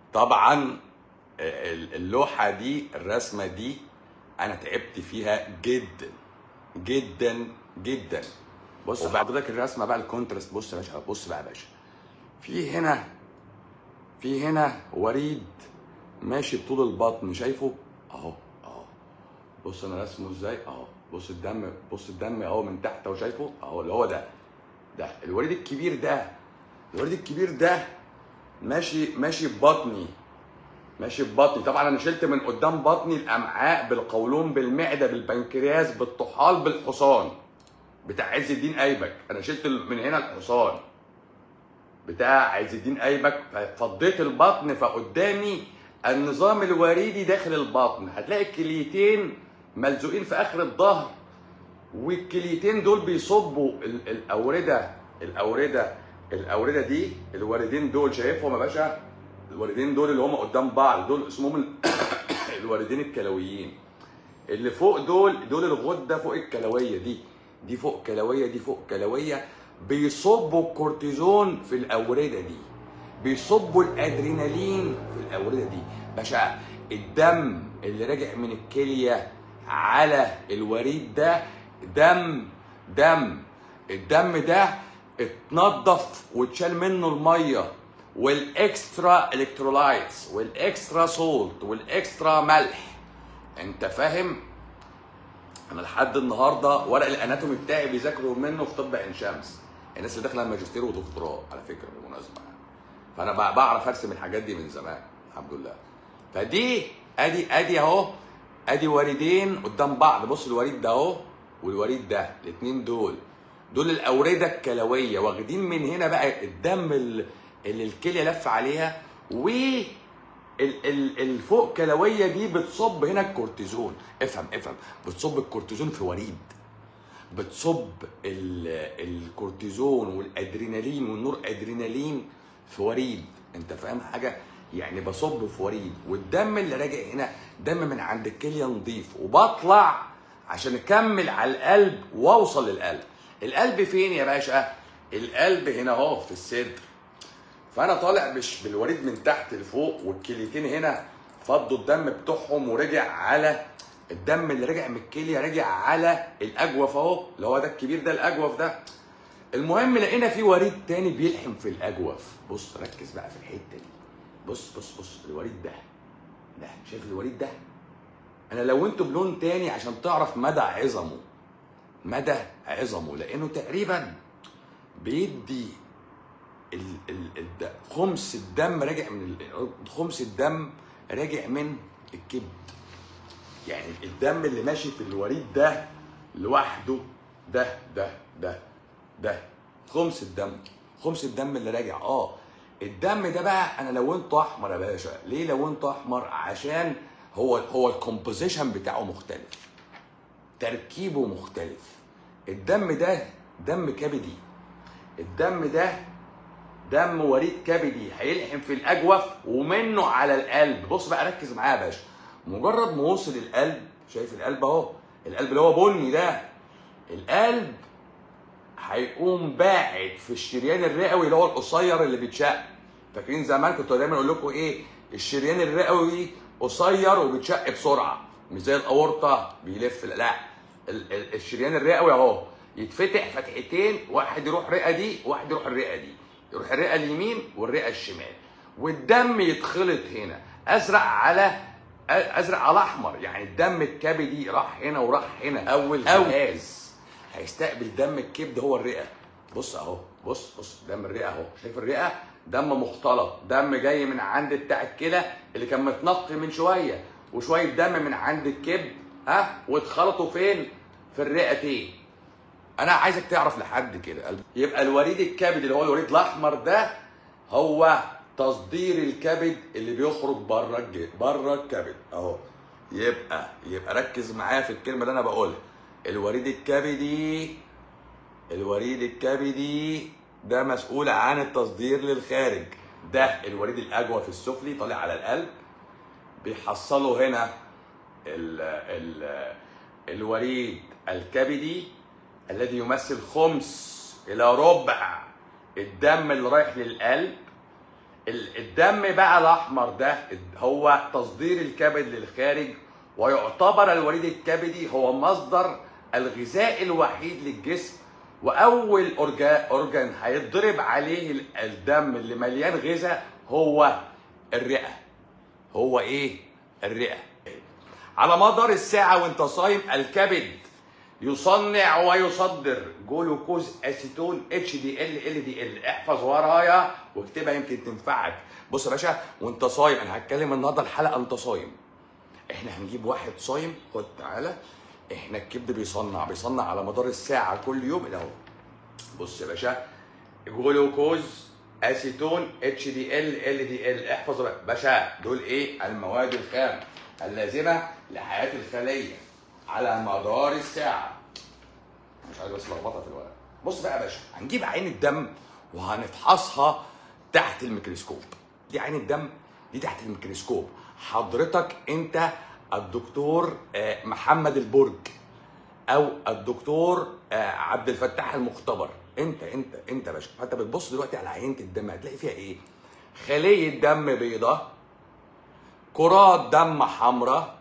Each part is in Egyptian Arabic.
طبعا ال- اللوحه دي الرسمه دي انا تعبت فيها جدا جدا جدا بص حضرتك الرسمه بقى الكونتراست بص يا باشا بص بقى يا باشا في هنا في هنا وريد ماشي بطول البطن شايفه اهو اهو بص انا رسمه ازاي اهو بص الدم بص الدم اهو من تحت اهو شايفه اهو اللي هو ده ده الوريد الكبير ده الوريد الكبير ده ماشي ماشي ببطني ماشي ببطني طبعا انا شلت من قدام بطني الامعاء بالقولون بالمعده بالبنكرياس بالطحال بالحصان بتاع عز الدين ايبك انا شلت من هنا الحصان بتاع عز الدين ايبك فضيت البطن فقدامي النظام الوريدي داخل البطن هتلاقي الكليتين ملزوقين في اخر الظهر والكليتين دول بيصبوا ال- الاورده الاورده الاورده دي الوردين دول شايفهم يا باشا الوردين دول اللي هم قدام بعض دول اسمهم ال- الوردين الكلويين اللي فوق دول دول الغده فوق الكلويه دي دي فوق كلويه دي فوق كلويه بيصبوا الكورتيزون في الاورده دي بيصبوا الادرينالين في الاورده دي باشا الدم اللي راجع من الكليه على الوريد ده دم دم الدم ده اتنضف واتشال منه الميه والاكسترا الكترولايتس والاكسترا سولت والاكسترا ملح انت فاهم انا لحد النهارده ورق الاناتومي بتاعي بيذاكروا منه في طب عين شمس الناس اللي داخله ماجستير ودكتوراه على فكره بالمناسبه يعني. فانا بع- بعرف ارسم الحاجات دي من زمان الحمد لله فدي ادي ادي اهو ادي وريدين قدام بعض بص الوريد ده اهو والوريد ده الاثنين دول دول الاورده الكلويه واخدين من هنا بقى الدم ال- اللي الكليه لف عليها و ال- ال- الفوق كلويه دي بتصب هنا الكورتيزون افهم افهم بتصب الكورتيزون في وريد بتصب ال- الكورتيزون والادرينالين والنور ادرينالين في وريد انت فاهم حاجه يعني بصب في وريد والدم اللي راجع هنا دم من عند الكليه نضيف وبطلع عشان اكمل على القلب واوصل للقلب القلب فين يا باشا القلب هنا اهو في الصدر فانا طالع مش بالوريد من تحت لفوق والكليتين هنا فضوا الدم بتوعهم ورجع على الدم اللي رجع من الكليه رجع على الاجوف اهو اللي هو ده الكبير ده الاجوف ده المهم لقينا في وريد تاني بيلحم في الاجوف بص ركز بقى في الحته دي بص بص بص الوريد ده ده شايف الوريد ده انا لونته بلون تاني عشان تعرف مدى عظمه مدى عظمه لانه تقريبا بيدي ال ال الد- خمس الدم راجع من ال- خمس الدم راجع من الكبد يعني الدم اللي ماشي في الوريد ده لوحده ده ده ده ده خمس الدم خمس الدم اللي راجع اه الدم ده بقى انا لونته احمر يا باشا ليه لونته احمر عشان هو هو الكومبوزيشن بتاعه مختلف تركيبه مختلف الدم ده دم كبدي الدم ده دم وريد كبدي هيلحم في الاجوف ومنه على القلب بص بقى ركز معايا يا باشا مجرد ما وصل القلب شايف القلب اهو القلب اللي هو بني ده القلب هيقوم باعت في الشريان الرئوي اللي هو القصير اللي بيتشق فاكرين زمان كنت دايما اقول لكم ايه الشريان الرئوي قصير وبيتشق بسرعه مش زي الاورطه بيلف لا ال- ال- الشريان الرئوي اهو يتفتح فتحتين واحد يروح الرئه دي واحد يروح الرئه دي يروح الرئه اليمين والرئه الشمال والدم يتخلط هنا ازرق على ازرق على احمر يعني الدم الكبدي راح هنا وراح هنا اول جهاز هيستقبل دم الكبد هو الرئه بص اهو بص بص دم الرئه اهو شايف الرئه دم مختلط دم جاي من عند بتاع الكلى اللي كان متنقي من شويه وشويه دم من عند الكبد ها واتخلطوا فين في الرئتين انا عايزك تعرف لحد كده يبقى الوريد الكبد اللي هو الوريد الاحمر ده هو تصدير الكبد اللي بيخرج بره الج... بره الكبد اهو يبقى يبقى ركز معايا في الكلمه اللي انا بقولها الوريد الكبدي الوريد الكبدي ده مسؤول عن التصدير للخارج ده الوريد الاجوف السفلي طالع على القلب بيحصلوا هنا ال ال الوريد الكبدي الذي يمثل خمس الى ربع الدم اللي رايح للقلب ال- الدم بقى الاحمر ده هو تصدير الكبد للخارج ويعتبر الوريد الكبدي هو مصدر الغذاء الوحيد للجسم واول أورجا- اورجان هيتضرب عليه ال- الدم اللي مليان غذاء هو الرئه هو ايه الرئه على مدار الساعه وانت صايم الكبد يصنع ويصدر جلوكوز اسيتون اتش دي ال ال دي ال احفظ ورايا واكتبها يمكن تنفعك بص يا باشا وانت صايم انا هتكلم النهارده الحلقه انت صايم احنا هنجيب واحد صايم خد تعالى احنا الكبد بيصنع بيصنع على مدار الساعه كل يوم اهو بص يا باشا جلوكوز اسيتون اتش دي ال ال دي ال احفظ بقى باشا دول ايه المواد الخام اللازمه لحياه الخليه على مدار الساعه مش عايز بس لخبطه في الورق بص بقى يا باشا هنجيب عين الدم وهنفحصها تحت الميكروسكوب دي عين الدم دي تحت الميكروسكوب حضرتك انت الدكتور آه، محمد البرج او الدكتور آه، عبد الفتاح المختبر انت انت انت يا باشا فانت بتبص دلوقتي على عينه الدم هتلاقي فيها ايه خليه دم بيضاء كرات دم حمراء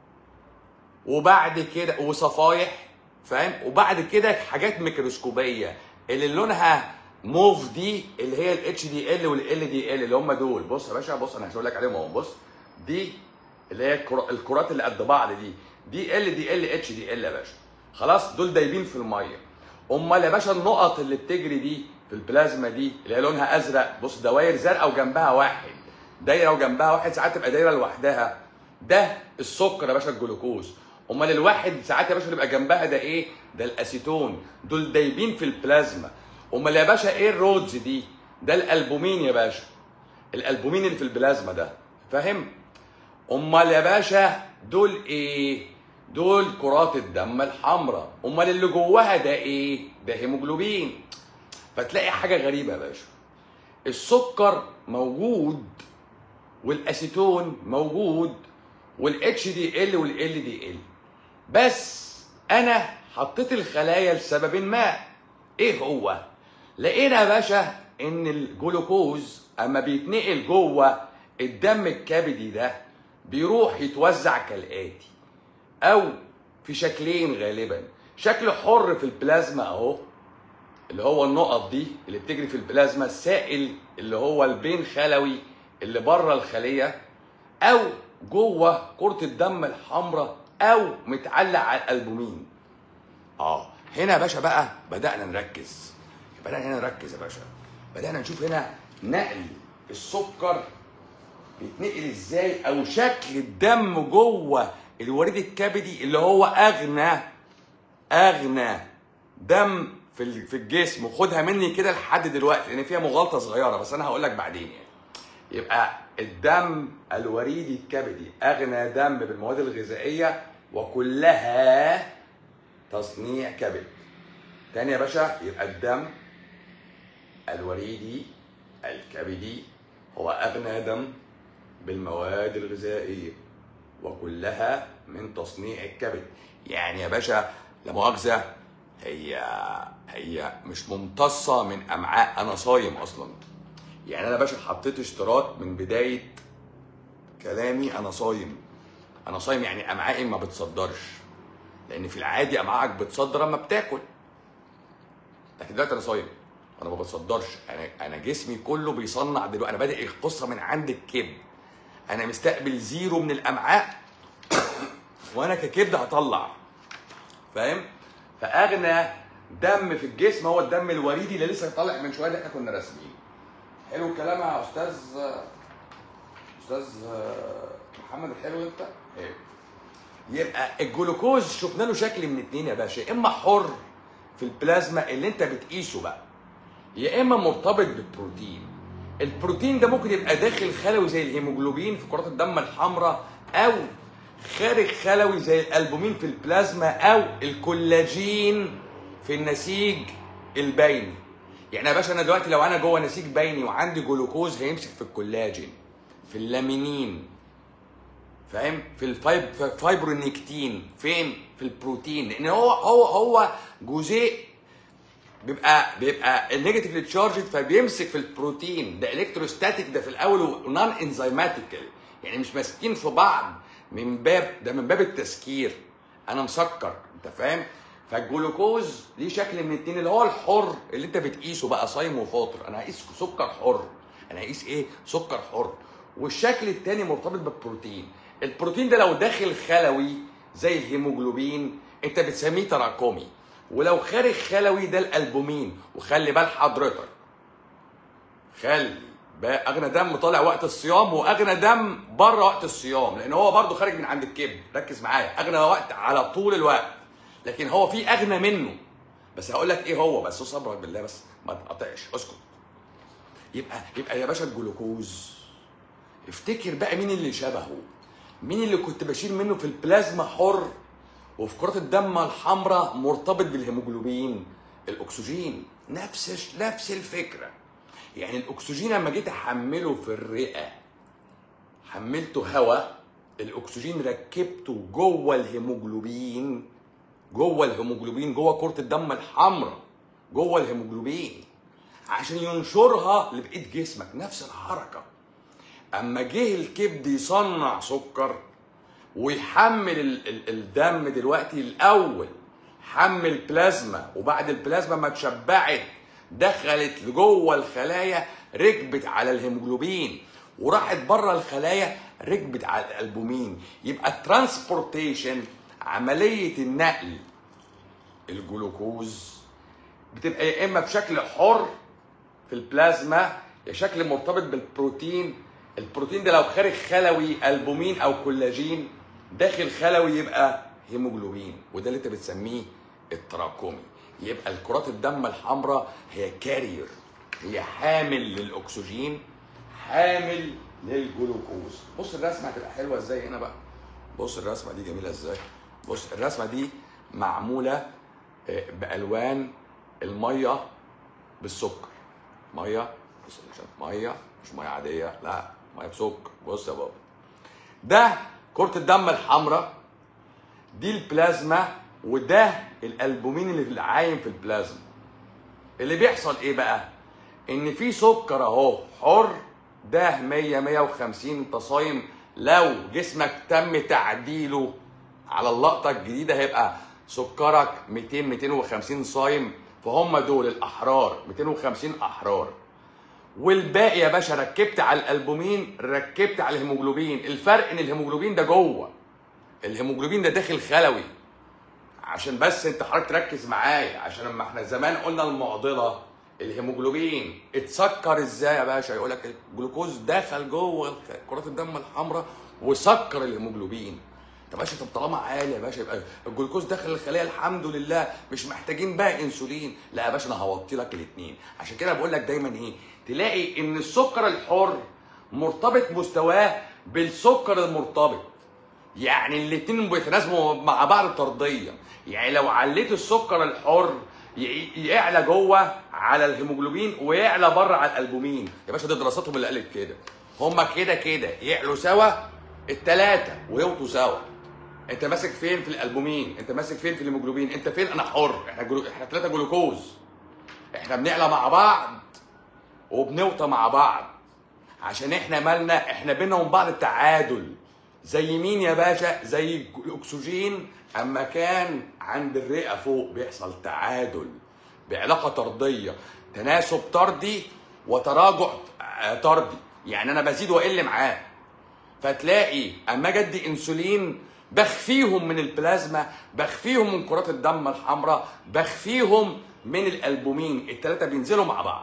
وبعد كده وصفايح فاهم وبعد كده حاجات ميكروسكوبيه اللي لونها موف دي اللي هي الاتش دي ال والال دي ال اللي هم دول بص يا باشا بص انا هقول لك عليهم اهو بص دي اللي هي الكرا- الكرات اللي قد بعض دي دي ال دي ال اتش دي ال يا باشا خلاص دول دايبين في الميه امال يا باشا النقط اللي بتجري دي في البلازما دي اللي هي لونها ازرق بص دواير زرقاء وجنبها واحد دايره وجنبها واحد ساعات تبقى دايره لوحدها ده السكر يا باشا الجلوكوز امال الواحد ساعات يا باشا اللي يبقى جنبها ده ايه ده الاسيتون دول دايبين في البلازما امال يا باشا ايه الرودز دي ده الالبومين يا باشا الالبومين اللي في البلازما ده فاهم امال يا باشا دول ايه دول كرات الدم الحمراء امال اللي جواها ده ايه ده هيموجلوبين فتلاقي حاجه غريبه يا باشا السكر موجود والاسيتون موجود والاتش دي ال والال دي ال بس انا حطيت الخلايا لسبب ما ايه هو لقينا يا باشا ان الجلوكوز اما بيتنقل جوه الدم الكبدي ده بيروح يتوزع كالاتي او في شكلين غالبا شكل حر في البلازما اهو اللي هو النقط دي اللي بتجري في البلازما السائل اللي هو البين خلوي اللي بره الخليه او جوه كره الدم الحمراء او متعلق على الالبومين اه هنا يا باشا بقى بدانا نركز بدانا هنا نركز يا باشا بدانا نشوف هنا نقل السكر بيتنقل ازاي او شكل الدم جوه الوريد الكبدي اللي هو اغنى اغنى دم في ال- في الجسم وخدها مني كده لحد دلوقتي لان فيها مغالطه صغيره بس انا هقول لك بعدين يعني يبقى الدم الوريدي الكبدي اغنى دم بالمواد الغذائيه وكلها تصنيع كبد تاني يا باشا يبقى الدم الوريدي الكبدي هو اغنى دم بالمواد الغذائيه وكلها من تصنيع الكبد يعني يا باشا لا مؤاخذه هي هي مش ممتصه من امعاء انا صايم اصلا يعني انا يا باشا حطيت اشتراط من بدايه كلامي انا صايم انا صايم يعني امعائي ما بتصدرش لان في العادي امعائك بتصدر اما بتاكل لكن دلوقتي انا صايم انا ما بتصدرش انا انا جسمي كله بيصنع دلوقتي انا بادئ القصه من عند الكبد انا مستقبل زيرو من الامعاء وانا ككبد هطلع فاهم فاغنى دم في الجسم هو الدم الوريدي اللي لسه طالع من شويه اللي احنا كنا راسمينه حلو الكلام يا استاذ استاذ محمد الحلو انت حلو يبقى الجلوكوز شفنا له شكل من اتنين يا باشا اما حر في البلازما اللي انت بتقيسه بقى يا اما مرتبط بالبروتين البروتين ده ممكن يبقى داخل خلوي زي الهيموجلوبين في كرات الدم الحمراء او خارج خلوي زي الالبومين في البلازما او الكولاجين في النسيج البيني يعني يا باشا انا دلوقتي لو انا جوه نسيج بيني وعندي جلوكوز هيمسك في الكولاجين في اللامينين فاهم في الفايب في الفايبرونيكتين فين في البروتين لان هو هو هو جزيء بيبقى بيبقى النيجاتيف تشارجد فبيمسك في البروتين ده الكتروستاتيك ده في الاول ونون انزيماتيكال يعني مش ماسكين في بعض من باب ده من باب التسكير انا مسكر انت فاهم فالجلوكوز ليه شكل من اتنين اللي هو الحر اللي انت بتقيسه بقى صايم وفاطر انا هقيس سكر حر انا هقيس ايه سكر حر والشكل التاني مرتبط بالبروتين البروتين ده لو داخل خلوي زي الهيموجلوبين انت بتسميه تراكمي ولو خارج خلوي ده الالبومين وخلي بال حضرتك خلي بقى اغنى دم طالع وقت الصيام واغنى دم بره وقت الصيام لان هو برضه خارج من عند الكبد ركز معايا اغنى وقت على طول الوقت لكن هو في اغنى منه بس هقول لك ايه هو بس صبرك بالله بس ما تقطعش اسكت يبقى يبقى يا باشا الجلوكوز افتكر بقى مين اللي شبهه مين اللي كنت بشيل منه في البلازما حر وفي كرات الدم الحمراء مرتبط بالهيموجلوبين الاكسجين نفس نفس الفكره يعني الاكسجين لما جيت احمله في الرئه حملته هواء الاكسجين ركبته جوه الهيموجلوبين جوه الهيموجلوبين جوه كره الدم الحمراء جوه الهيموجلوبين عشان ينشرها لبقيه جسمك نفس الحركه اما جه الكبد يصنع سكر ويحمل ال- ال- الدم دلوقتي الاول حمل بلازما وبعد البلازما ما اتشبعت دخلت لجوه الخلايا ركبت على الهيموجلوبين وراحت بره الخلايا ركبت على الالبومين يبقى الترانسبورتيشن عمليه النقل الجلوكوز بتبقى يا اما بشكل حر في البلازما يا شكل مرتبط بالبروتين البروتين ده لو خارج خلوي البومين او كولاجين داخل خلوي يبقى هيموجلوبين وده اللي انت بتسميه التراكمي يبقى الكرات الدم الحمراء هي كارير هي حامل للاكسجين حامل للجلوكوز بص الرسمه هتبقى حلوه ازاي هنا بقى بص الرسمه دي جميله ازاي بص الرسمه دي معموله آه، بالوان الميه بالسكر ميه بص يا باشا، ميه مش ميه عاديه لا ميه بسكر بص يا بابا ده كرة الدم الحمراء دي البلازما وده الالبومين اللي في العايم في البلازما اللي بيحصل ايه بقى ان في سكر اهو حر ده 100 150 انت صايم لو جسمك تم تعديله على اللقطه الجديده هيبقى سكرك 200 250 صايم فهم دول الاحرار 250 احرار والباقي يا باشا ركبت على الالبومين ركبت على الهيموجلوبين الفرق ان الهيموجلوبين ده جوه الهيموجلوبين ده داخل خلوي عشان بس انت حضرتك تركز معايا عشان لما احنا زمان قلنا المعضله الهيموجلوبين اتسكر ازاي يا باشا يقول لك الجلوكوز دخل جوه كرات الدم الحمراء وسكر الهيموجلوبين طب يا باشا طب طالما عالي يا باشا يبقى الجلوكوز داخل الخليه الحمد لله مش محتاجين بقى انسولين لا يا باشا انا هوطي لك الاثنين عشان كده بقول لك دايما ايه تلاقي ان السكر الحر مرتبط مستواه بالسكر المرتبط يعني الاثنين بيتناسبوا مع بعض طرديا يعني لو عليت السكر الحر ي- يعلى جوه على الهيموجلوبين ويعلى بره على الالبومين يا باشا دي دراساتهم اللي قالت كده هما كده كده يعلوا سوا التلاتة ويوطوا سوا انت ماسك فين في الالبومين انت ماسك فين في الهيموجلوبين انت فين انا حر احنا جلو... احنا ثلاثه جلوكوز احنا بنعلى مع بعض وبنوطى مع بعض عشان احنا مالنا احنا بينا وبين بعض تعادل زي مين يا باشا زي الاكسجين اما كان عند الرئه فوق بيحصل تعادل بعلاقه طرديه تناسب طردي وتراجع آه، طردي يعني انا بزيد واقل معاه فتلاقي اما اجي ادي انسولين بخفيهم من البلازما بخفيهم من كرات الدم الحمراء بخفيهم من الالبومين الثلاثه بينزلوا مع بعض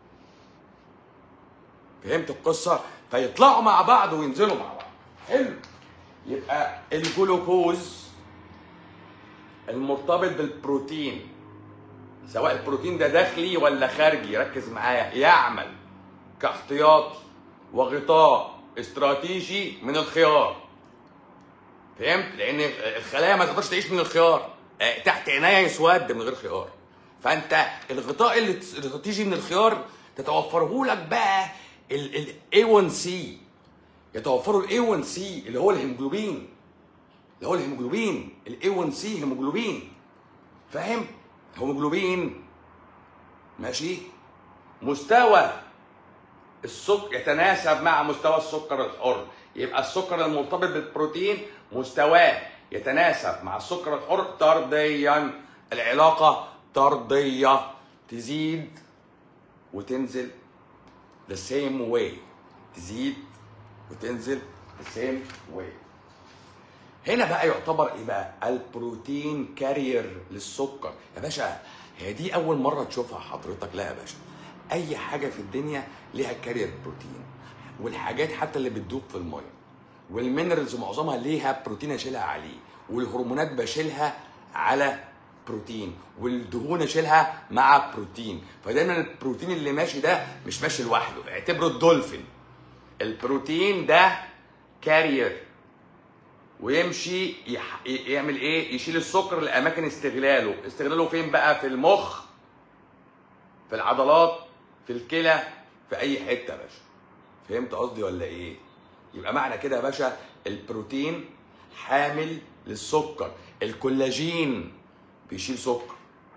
فهمت القصه فيطلعوا مع بعض وينزلوا مع بعض حلو يبقى الجلوكوز المرتبط بالبروتين سواء البروتين ده داخلي ولا خارجي ركز معايا يعمل كاحتياط وغطاء استراتيجي من الخيار فهمت لان الخلايا ما تقدرش تعيش من الخيار آه، تحت عينيا يسود من غير خيار فانت الغطاء اللي الاستراتيجي من الخيار تتوفره لك بقى ال A1C يتوفروا ال A1C اللي هو الهيموجلوبين اللي هو الهيموجلوبين ال A1C هيموجلوبين فاهم هيموجلوبين ماشي مستوى السكر يتناسب مع مستوى السكر الحر يبقى السكر المرتبط بالبروتين مستواه يتناسب مع السكر الحر طرديا العلاقة طردية تزيد وتنزل the same way تزيد وتنزل the same way هنا بقى يعتبر ايه بقى البروتين كارير للسكر يا باشا هي دي اول مره تشوفها حضرتك لا يا باشا اي حاجه في الدنيا ليها كارير بروتين والحاجات حتى اللي بتدوب في الميه والمينرالز معظمها ليها بروتين اشيلها عليه والهرمونات بشيلها على بروتين والدهون اشيلها مع بروتين فدايما البروتين اللي ماشي ده مش ماشي لوحده اعتبره الدولفين البروتين ده كارير ويمشي يح... يعمل ايه يشيل السكر لاماكن استغلاله استغلاله فين بقى في المخ في العضلات في الكلى في اي حته يا باشا فهمت قصدي ولا ايه يبقى معنى كده يا باشا البروتين حامل للسكر الكولاجين بيشيل سكر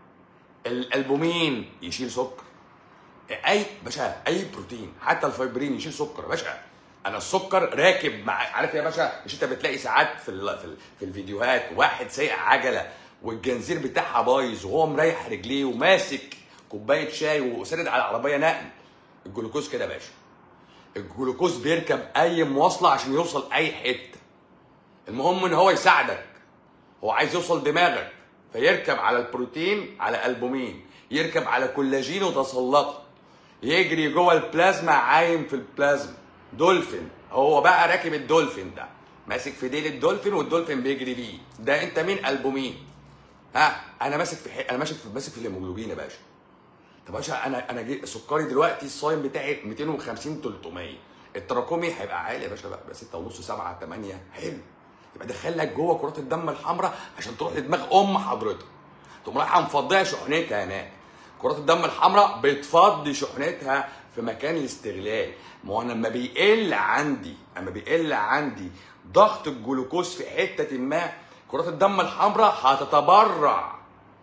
الالبومين يشيل سكر اي باشا اي بروتين حتى الفايبرين يشيل سكر يا باشا انا السكر راكب مع عارف يا باشا مش انت بتلاقي ساعات في ال... في, ال... في الفيديوهات واحد سايق عجله والجنزير بتاعها بايظ وهو مريح رجليه وماسك كوبايه شاي وساند على عربيه نقل الجلوكوز كده يا باشا الجلوكوز بيركب اي مواصله عشان يوصل اي حته المهم ان هو يساعدك هو عايز يوصل دماغك فيركب على البروتين على البومين يركب على كولاجين وتسلقه يجري جوه البلازما عايم في البلازما دولفين هو بقى راكب الدولفين ده ماسك في ديل الدولفين والدولفين بيجري بيه ده انت مين البومين ها انا ماسك في حي... انا ماسك في ماسك في الهيموجلوبين يا باشا طب يا باشا انا انا جي... سكري دلوقتي الصايم بتاعي 250 300 التراكمي هيبقى عالي يا باشا بقى 6 ونص 7 8 حلو يبقى دخلك جوه كرات الدم الحمراء عشان تروح لدماغ ام حضرتك تقوم رايحه مفضيه شحنتها هناك كرات الدم الحمراء بتفضي شحنتها في مكان الاستغلال ما هو انا لما بيقل عندي اما بيقل عندي ضغط الجلوكوز في حته ما كرات الدم الحمراء هتتبرع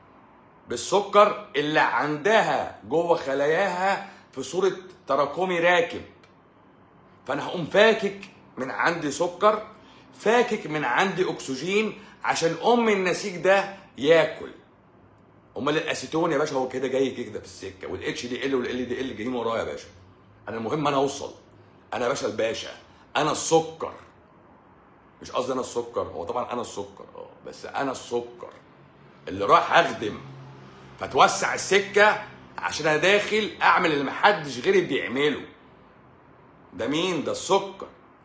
بالسكر اللي عندها جوه خلاياها في صوره تراكمي راكب فانا هقوم فاكك من عندي سكر فاكك من عندي اكسجين عشان ام النسيج ده ياكل امال الاسيتون يا باشا هو كده جاي كده في السكه والاتش دي ال والال دي ال جايين ورايا يا باشا انا المهم انا اوصل انا يا باشا الباشا انا السكر مش قصدي انا السكر هو طبعا انا السكر اه بس انا السكر اللي راح اخدم فتوسع السكه عشان انا داخل اعمل اللي محدش غيري بيعمله ده مين ده السكر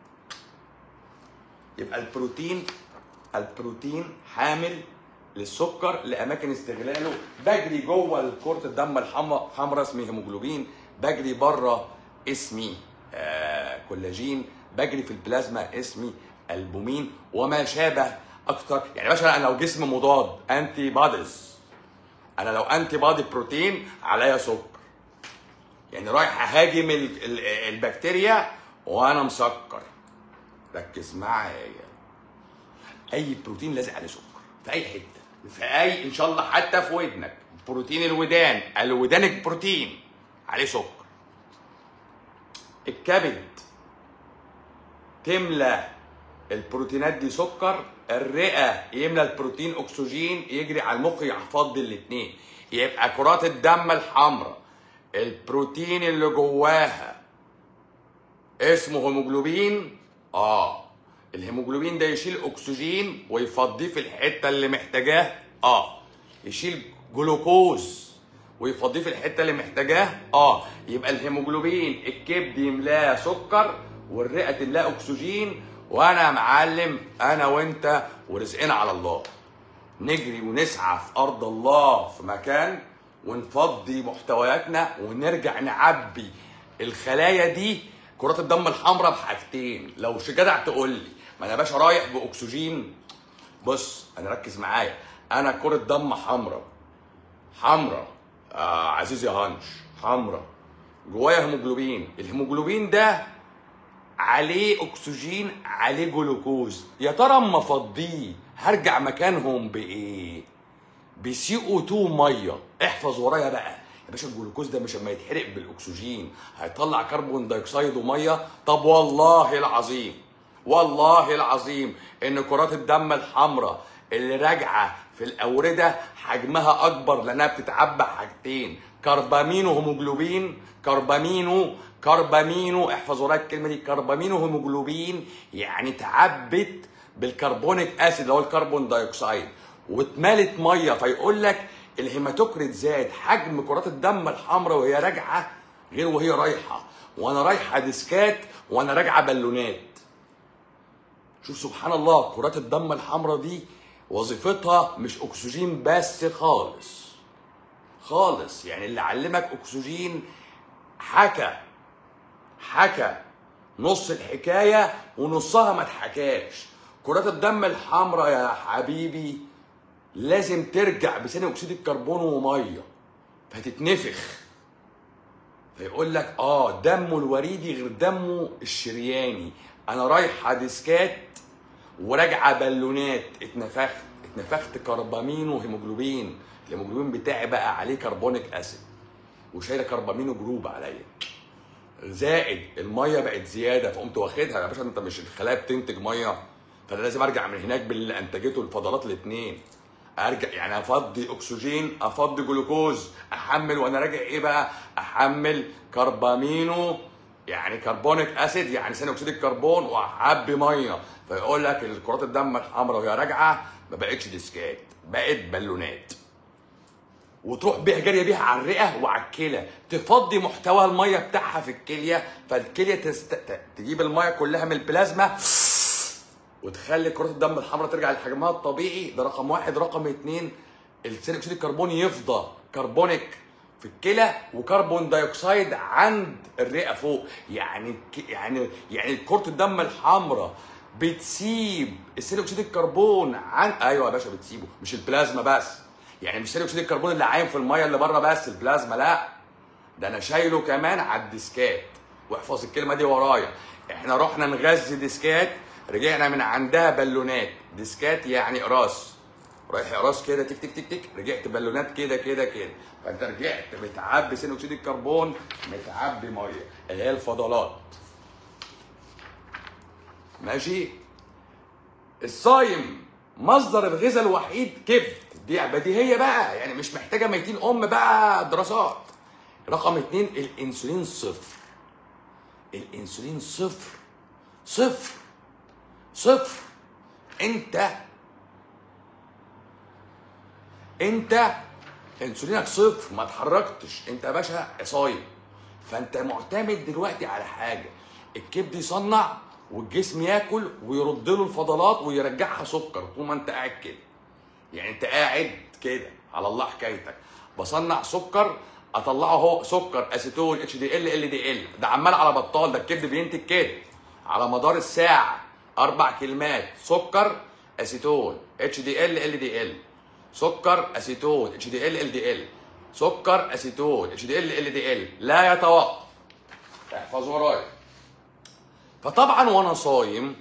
يبقى البروتين البروتين حامل للسكر لاماكن استغلاله بجري جوه كره الدم الحمراء اسمي هيموجلوبين بجري بره اسمي آه كولاجين بجري في البلازما اسمي البومين وما شابه اكتر يعني مثلا انا لو جسم مضاد انتي بوديز انا لو انتي بادي بروتين عليا سكر يعني رايح اهاجم البكتيريا وانا مسكر ركز معايا اي بروتين لازق عليه سكر في اي حته في اي ان شاء الله حتى في ودنك بروتين الودان الودان بروتين عليه سكر الكبد تملى البروتينات دي سكر الرئه يملى البروتين اكسجين يجري على المخ يحفظ الاثنين يبقى كرات الدم الحمراء البروتين اللي جواها اسمه هيموجلوبين اه الهيموجلوبين ده يشيل اكسجين ويفضيه في الحته اللي محتاجاه اه يشيل جلوكوز ويفضيه في الحته اللي محتاجاه اه يبقى الهيموجلوبين الكبد يملاه سكر والرئه تملاه اكسجين وانا يا معلم انا وانت ورزقنا على الله نجري ونسعى في ارض الله في مكان ونفضي محتوياتنا ونرجع نعبي الخلايا دي كرات الدم الحمراء بحاجتين لو جدع تقول لي ما انا يا باشا رايح باكسجين بص انا ركز معايا انا كره دم حمراء حمراء آه عزيزي هانش حمراء جوايا هيموجلوبين الهيموجلوبين ده عليه اكسجين عليه جلوكوز يا ترى اما افضيه هرجع مكانهم بايه بسي او 2 ميه احفظ ورايا بقى يا باشا الجلوكوز ده مش لما يتحرق بالاكسجين هيطلع كربون دايوكسيد وميه طب والله العظيم والله العظيم ان كرات الدم الحمراء اللي راجعه في الاورده حجمها اكبر لانها بتتعبى حاجتين كربامين وهيموجلوبين كربامينو كربامينو احفظوا ورايا الكلمه دي كربامينو هيموجلوبين يعني تعبت بالكربونيك اسيد اللي هو الكربون دايوكسيد واتملت ميه فيقول لك الهيماتوكريت زاد حجم كرات الدم الحمراء وهي راجعه غير وهي رايحه وانا رايحه ديسكات وانا راجعه بالونات شوف سبحان الله كرات الدم الحمراء دي وظيفتها مش اكسجين بس خالص خالص يعني اللي علمك اكسجين حكى حكى نص الحكايه ونصها ما اتحكاش كرات الدم الحمراء يا حبيبي لازم ترجع بثاني اكسيد الكربون وميه فتتنفخ فيقول لك اه دمه الوريدي غير دمه الشرياني انا رايحه ديسكات وراجعه بالونات اتنفخت اتنفخت كربامين وهيموجلوبين الهيموجلوبين بتاعي بقى عليه كربونيك اسيد وشايله كربامينو جروب عليا زائد الميه بقت زياده فقمت واخدها يا باشا انت مش الخلايا بتنتج ميه فانا لازم ارجع من هناك باللي انتجته الفضلات الاثنين ارجع يعني افضي اكسجين افضي جلوكوز احمل وانا راجع ايه بقى احمل كربامينو يعني كربونيك اسيد يعني ثاني اكسيد الكربون واعبي ميه فيقول لك الكرات الدم الحمراء وهي راجعه ما بقتش ديسكات بقت بالونات وتروح بيها جاريه بيها على الرئه وعلى الكلى تفضي محتوى الميه بتاعها في الكليه فالكليه تست... ت- تجيب الميه كلها من البلازما وتخلي كرات الدم الحمراء ترجع لحجمها الطبيعي ده رقم واحد رقم اتنين ثاني اكسيد الكربون يفضى كربونيك في الكلى وكربون دايوكسيد عند الرئه فوق يعني الك- يعني يعني كرة الدم الحمراء بتسيب ثاني اكسيد الكربون عن ايوه يا باشا بتسيبه مش البلازما بس يعني مش ثاني اكسيد الكربون اللي عايم في الميه اللي بره بس البلازما لا ده انا شايله كمان على الديسكات واحفظ الكلمه دي ورايا احنا رحنا نغذي ديسكات رجعنا من عندها بالونات ديسكات يعني اقراص رايح اقراص كده تك تك تك تك رجعت بالونات كده كده كده فانت رجعت متعبي ثاني اكسيد الكربون متعبي ميه اللي هي الفضلات ماشي الصايم مصدر الغذاء الوحيد كبد دي بديهيه بقى يعني مش محتاجه ميتين ام بقى دراسات رقم اتنين الانسولين صفر الانسولين صفر صفر صفر انت انت انسولينك صفر ما اتحركتش انت يا باشا صايم فانت معتمد دلوقتي على حاجه الكبد يصنع والجسم ياكل ويرد له الفضلات ويرجعها سكر طول ما انت قاعد كده يعني انت قاعد كده على الله حكايتك بصنع سكر اطلعه هو سكر اسيتون اتش دي ال ال دي ال ده عمال على بطال ده الكبد بينتج كده على مدار الساعه اربع كلمات سكر اسيتون اتش دي ال ال دي ال سكر اسيتون اتش دي ال ال دي ال سكر اسيتون اتش دي ال ال دي ال لا يتوقف احفظ ورايا فطبعا وانا صايم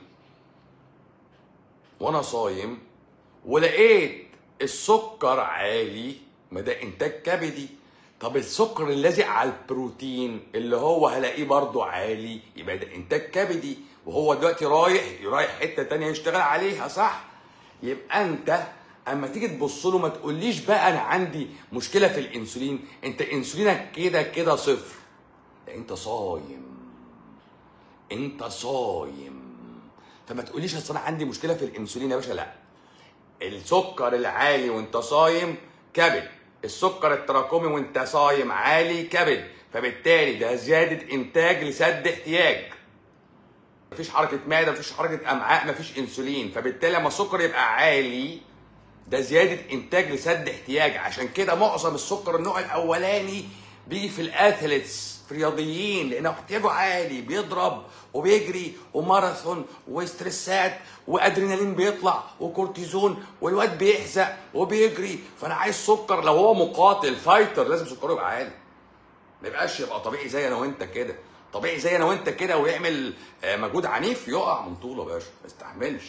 وانا صايم ولقيت السكر عالي ما ده انتاج كبدي طب السكر اللازق على البروتين اللي هو هلاقيه برضو عالي يبقى ده انتاج كبدي وهو دلوقتي رايح رايح حته تانية يشتغل عليها صح يبقى انت اما تيجي تبص له ما تقوليش بقى انا عندي مشكله في الانسولين انت انسولينك كده كده صفر ده انت صايم انت صايم فما تقوليش اصل انا عندي مشكله في الانسولين يا باشا لا السكر العالي وانت صايم كبد السكر التراكمي وانت صايم عالي كبد فبالتالي ده زياده انتاج لسد احتياج مفيش حركه معده مفيش حركه امعاء مفيش انسولين فبالتالي لما السكر يبقى عالي ده زياده انتاج لسد احتياج عشان كده معظم السكر النوع الاولاني بيجي في الاثليتس في الرياضيين لانه احتياجه عالي بيضرب وبيجري وماراثون وستريسات وادرينالين بيطلع وكورتيزون والواد بيحزق وبيجري فانا عايز سكر لو هو مقاتل فايتر لازم سكره يبقى عالي ما يبقاش يبقى طبيعي زي انا وانت كده طبيعي زي انا وانت كده ويعمل آه، مجهود عنيف يقع من طوله يا باشا ما يستحملش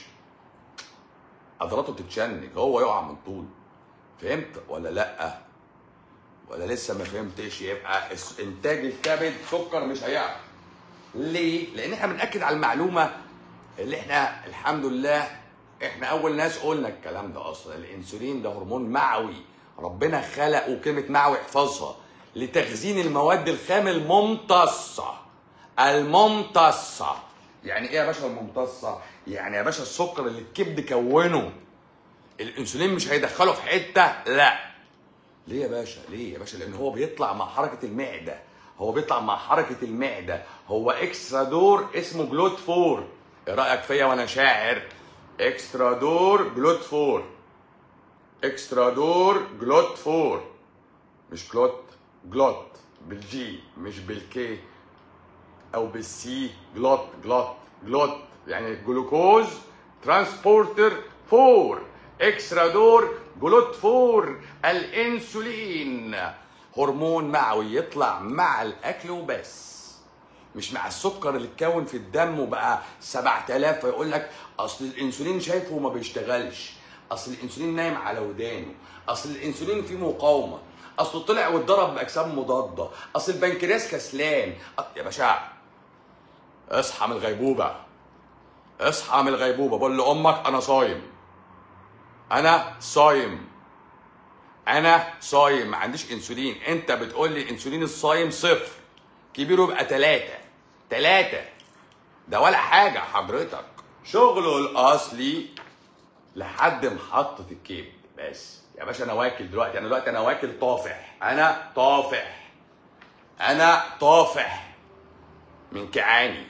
عضلاته تتشنج هو يقع من طول فهمت ولا لا ولا لسه ما فهمتش يبقى الس- انتاج الكبد سكر مش هيعرف ليه؟ لان احنا بناكد على المعلومه اللي احنا الحمد لله احنا اول ناس قلنا الكلام ده اصلا الانسولين ده هرمون معوي ربنا خلقه كلمه معوي احفظها لتخزين المواد الخام الممتصه الممتصه يعني ايه يا باشا الممتصه يعني يا باشا السكر اللي الكبد كونه الانسولين مش هيدخله في حته لا ليه يا باشا ليه يا باشا لان هو بيطلع مع حركه المعده هو بيطلع مع حركه المعده هو اكسترا دور اسمه جلوت فور ايه رايك فيا وانا شاعر اكسترا دور جلوت فور اكسترا دور جلوت فور مش كلوت جلوت بالجي مش بالكي او بالسي جلوت جلوت جلوت يعني جلوكوز ترانسبورتر فور اكسترا دور جلوت فور الانسولين هرمون معوي يطلع مع الاكل وبس مش مع السكر اللي اتكون في الدم وبقى 7000 فيقول لك اصل الانسولين شايفه وما بيشتغلش اصل الانسولين نايم على ودانه اصل الانسولين فيه مقاومه اصل طلع واتضرب باجسام مضاده اصل البنكرياس كسلان أ- يا باشا اصحى من الغيبوبه اصحى من الغيبوبه بقول لامك انا صايم انا صايم انا صايم ما عنديش انسولين انت بتقول لي انسولين الصايم صفر كبيره يبقى ثلاثة ثلاثة ده ولا حاجة حضرتك شغله الأصلي لحد محطة الكبد بس يا باشا أنا واكل دلوقتي أنا دلوقتي أنا واكل طافح أنا طافح أنا طافح من كعاني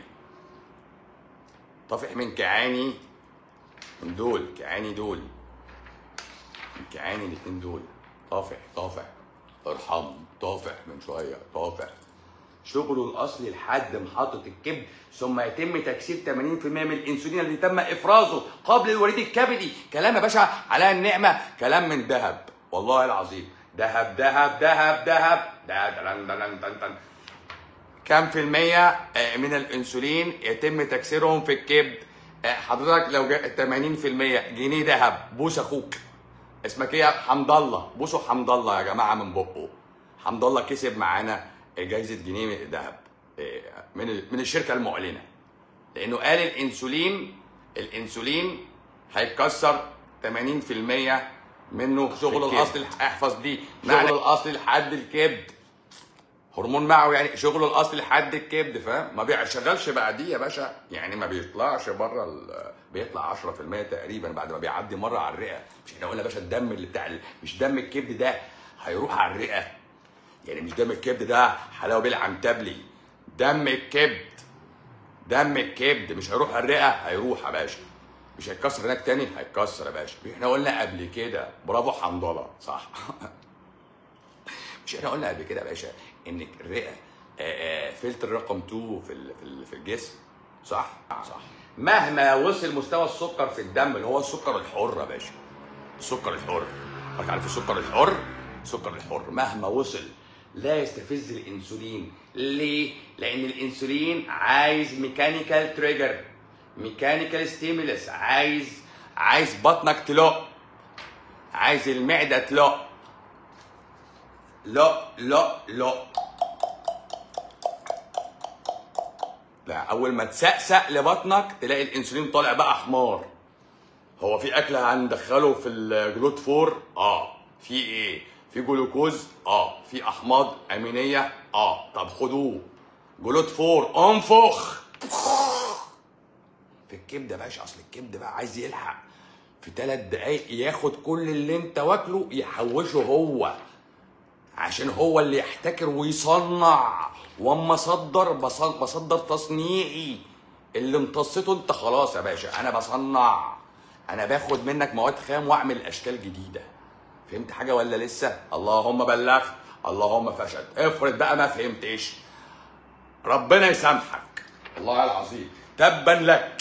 طافح من كعاني من دول كعاني دول من كعاني الاتنين دول طافح طافح ارحم طافح من شوية طافح شغله الاصلي لحد محطه الكبد ثم يتم تكسير 80% من الانسولين اللي تم افرازه قبل الوريد الكبدي كلام يا باشا على النعمه كلام من ذهب والله العظيم ذهب ذهب ذهب ذهب ده دلن دلن دلن دلن. كم في المية آه، من الانسولين يتم تكسيرهم في الكبد آه، حضرتك لو جا 80% جنيه ذهب بوس اخوك اسمك ايه يا حمد الله بوسوا حمد الله يا جماعه من بقه حمد الله كسب معانا جايزه جنيه ذهب إيه، من من الشركه المعلنه لانه قال الانسولين الانسولين هيتكسر 80% منه شغله الكبد. الاصلي احفظ دي شغله الاصلي لحد الكبد هرمون معوي يعني شغله الاصلي لحد الكبد فاهم ما بيشغلش بقى دي يا باشا يعني ما بيطلعش بره ال... بيطلع 10% تقريبا بعد ما بيعدي مره على الرئه مش احنا قلنا يا باشا الدم اللي بتاع ال- مش دم الكبد ده هيروح على الرئه يعني مش دم الكبد ده حلاوه بالعنتبلي دم الكبد دم الكبد مش هيروح على الرئه هيروح يا باشا مش هيتكسر هناك تاني هيتكسر يا باشا احنا قلنا قبل كده برافو حنظله صح مش احنا قلنا قبل كده يا باشا ان الرئه آه، آه، فلتر رقم 2 في ال- في ال- في الجسم صح صح مهما وصل مستوى السكر في الدم اللي هو السكر الحر يا باشا السكر الحر حضرتك عارف السكر الحر السكر الحر مهما وصل لا يستفز الانسولين ليه لان الانسولين عايز ميكانيكال تريجر ميكانيكال ستيمولس عايز عايز بطنك تلق عايز المعده تلق لا لا لا لا اول ما تسقسق لبطنك تلاقي الانسولين طالع بقى حمار هو في اكل هندخله في الجلوت فور اه في ايه في جلوكوز اه في احماض امينيه اه طب خدوه جلوت فور انفخ في الكبد يا باشا اصل الكبد بقى عايز يلحق في ثلاث دقايق ياخد كل اللي انت واكله يحوشه هو عشان هو اللي يحتكر ويصنع واما صدر بص- بصدر تصنيعي اللي امتصته انت خلاص يا باشا انا بصنع انا باخد منك مواد خام واعمل اشكال جديده فهمت حاجه ولا لسه اللهم بلغت اللهم فشل افرض بقى ما فهمتش ربنا يسامحك والله العظيم تبا لك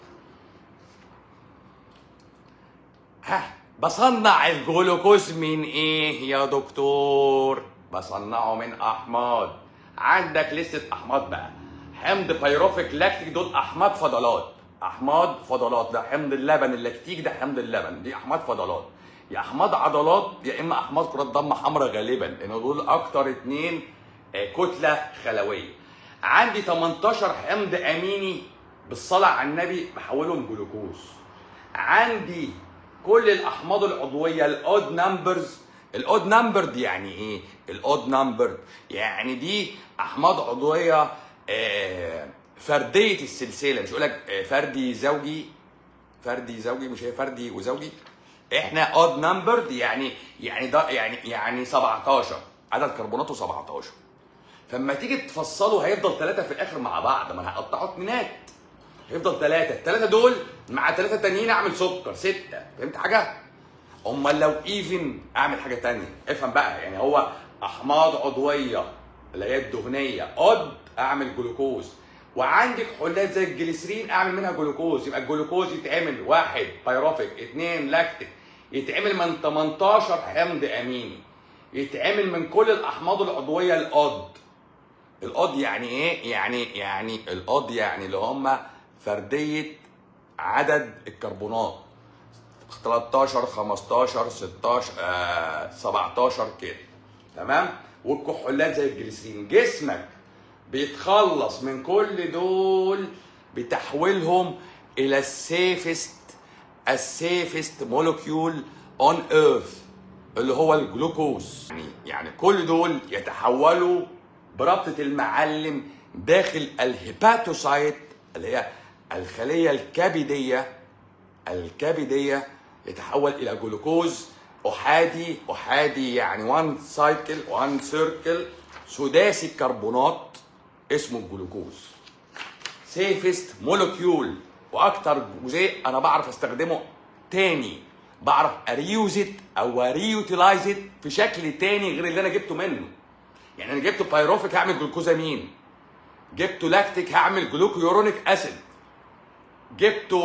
ها بصنع الجلوكوز من ايه يا دكتور بصنعه من احماض عندك لستة احماض بقى حمض بيروفيك لاكتيك دول احماض فضلات احماض فضلات ده حمض اللبن اللاكتيك ده حمض اللبن دي احماض فضلات يا احماض عضلات يا اما احماض كرات دم حمراء غالبا لان دول اكتر اتنين آه، كتله خلويه عندي 18 حمض اميني بالصلاه على النبي بحولهم جلوكوز عندي كل الاحماض العضويه الاود نمبرز الاود نمبرد يعني ايه الاود نمبرد يعني دي احماض عضويه آه، فرديه السلسله مش يقول لك فردي زوجي فردي زوجي مش هي فردي وزوجي احنا اود نمبرد يعني يعني ده يعني يعني 17 عدد كربوناته 17 فلما تيجي تفصله هيفضل ثلاثه في الاخر مع بعض ما انا هقطعه اتنينات هيفضل ثلاثه الثلاثه دول مع ثلاثه تانيين اعمل سكر سته فهمت حاجه؟ امال لو ايفن اعمل حاجه تانية افهم بقى يعني هو احماض عضويه اللي هي الدهنيه اود اعمل جلوكوز وعندك حلات زي الجليسرين اعمل منها جلوكوز يبقى الجلوكوز يتعمل واحد بايروفيك اثنين لاكتيك يتعمل من 18 حمض اميني يتعمل من كل الاحماض العضويه الاود الاود يعني ايه يعني يعني الاود يعني اللي هم فرديه عدد الكربونات 13 15 16 آه 17 كده تمام والكحولات زي الجليسرين جسمك بيتخلص من كل دول بتحويلهم الى السيفست السيفست مولكيول اون ايرث اللي هو الجلوكوز يعني يعني كل دول يتحولوا بربطة المعلم داخل الهيباتوسايت اللي هي الخلية الكبدية الكبدية يتحول إلى جلوكوز أحادي أحادي يعني وان سايكل وان سيركل سداسي الكربونات اسمه الجلوكوز سيفست مولكيول واكتر جزيء انا بعرف استخدمه تاني بعرف اريوزت او ريوتيلايزت في شكل تاني غير اللي انا جبته منه يعني انا جبته بايروفيك هعمل جلوكوزامين جبته لاكتيك هعمل جلوكيورونيك اسيد جبته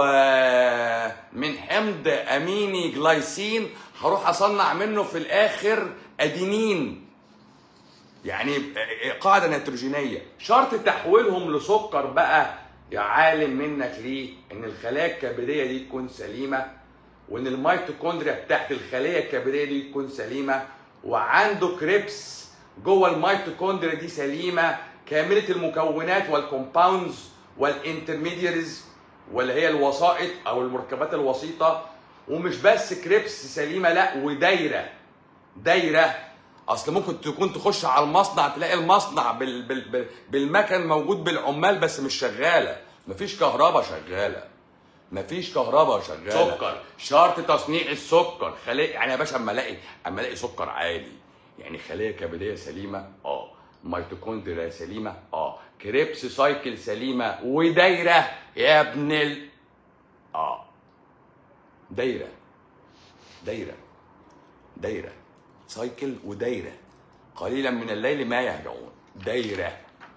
آه، من حمض اميني جلايسين هروح اصنع منه في الاخر ادينين يعني قاعده نيتروجينيه شرط تحويلهم لسكر بقى يا عالم منك ليه ان الخلايا الكبديه دي تكون سليمه وان الميتوكوندريا بتاعت الخليه الكبديه دي تكون سليمه وعنده كريبس جوه الميتوكوندريا دي سليمه كامله المكونات والكومباوندز والانترميدياريز واللي هي الوسائط او المركبات الوسيطه ومش بس كريبس سليمه لا ودايره دايره اصل ممكن تكون تخش على المصنع تلاقي المصنع بال بال بال بالمكن موجود بالعمال بس مش شغاله مفيش كهرباء شغاله مفيش كهرباء شغاله سكر. شرط تصنيع السكر خليه يعني يا باشا اما الاقي اما الاقي سكر عالي يعني خليه كبديه سليمه اه ميتوكوندريا سليمه اه كريبس سايكل سليمه ودايره يا ابن ال اه دايره دايره دايره سايكل ودايره قليلا من الليل ما يهجعون دايره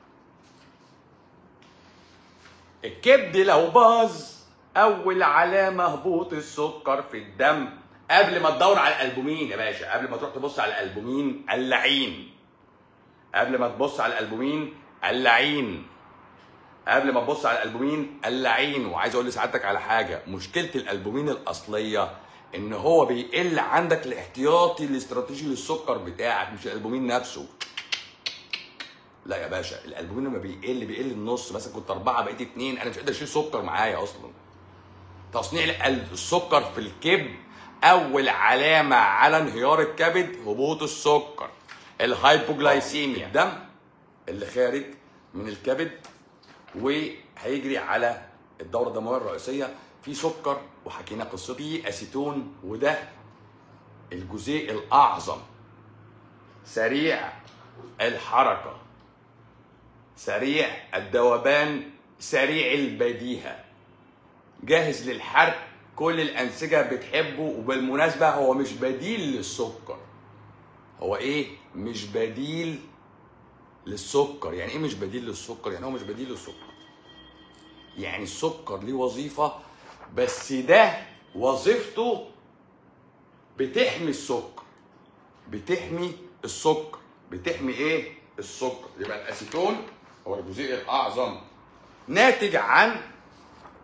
الكبد لو باظ اول علامه هبوط السكر في الدم قبل ما تدور على الالبومين يا باشا قبل ما تروح تبص على الالبومين اللعين قبل ما تبص على الالبومين اللعين قبل ما تبص على الالبومين اللعين وعايز اقول لسعادتك على حاجه مشكله الالبومين الاصليه ان هو بيقل عندك الاحتياطي الاستراتيجي للسكر بتاعك مش الالبومين نفسه لا يا باشا الالبومين لما بيقل بيقل النص مثلا كنت اربعه بقيت اتنين انا مش قادر اشيل سكر معايا اصلا تصنيع القلب السكر في الكبد اول علامه على انهيار الكبد هبوط السكر الهايبوجلايسيميا الدم اللي خارج من الكبد وهيجري على الدوره الدمويه الرئيسيه في سكر وحكينا قصته في اسيتون وده الجزيء الاعظم سريع الحركه سريع الذوبان سريع البديهه جاهز للحرق كل الانسجه بتحبه وبالمناسبه هو مش بديل للسكر هو ايه مش بديل للسكر يعني ايه مش بديل للسكر يعني هو مش بديل للسكر يعني السكر ليه وظيفه بس ده وظيفته بتحمي السكر بتحمي السكر بتحمي ايه السكر يبقى الاسيتون هو الجزيء الاعظم ناتج عن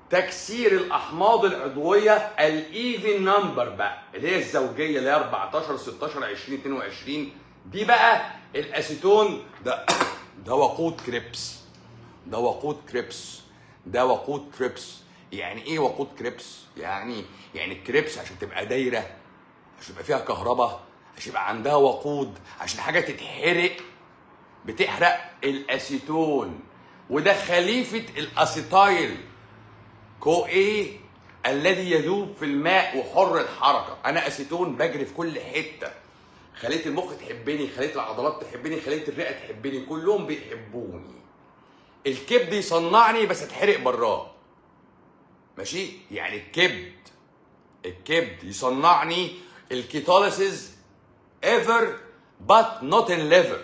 تكسير الاحماض العضويه الايفن نمبر بقى اللي هي الزوجيه اللي هي 14 16 20 22 دي بقى الاسيتون ده ده وقود كريبس ده وقود كريبس ده وقود كريبس يعني ايه وقود كريبس يعني يعني الكريبس عشان تبقى دايره عشان يبقى فيها كهرباء عشان يبقى عندها وقود عشان حاجه تتحرق بتحرق الاسيتون وده خليفه الاسيتايل كو ايه الذي يذوب في الماء وحر الحركه انا اسيتون بجري في كل حته خليه المخ تحبني خليه العضلات تحبني خليه الرئه تحبني كلهم بيحبوني الكبد يصنعني بس اتحرق براه ماشي يعني الكبد الكبد يصنعني الكيتوليسيس ايفر but not in liver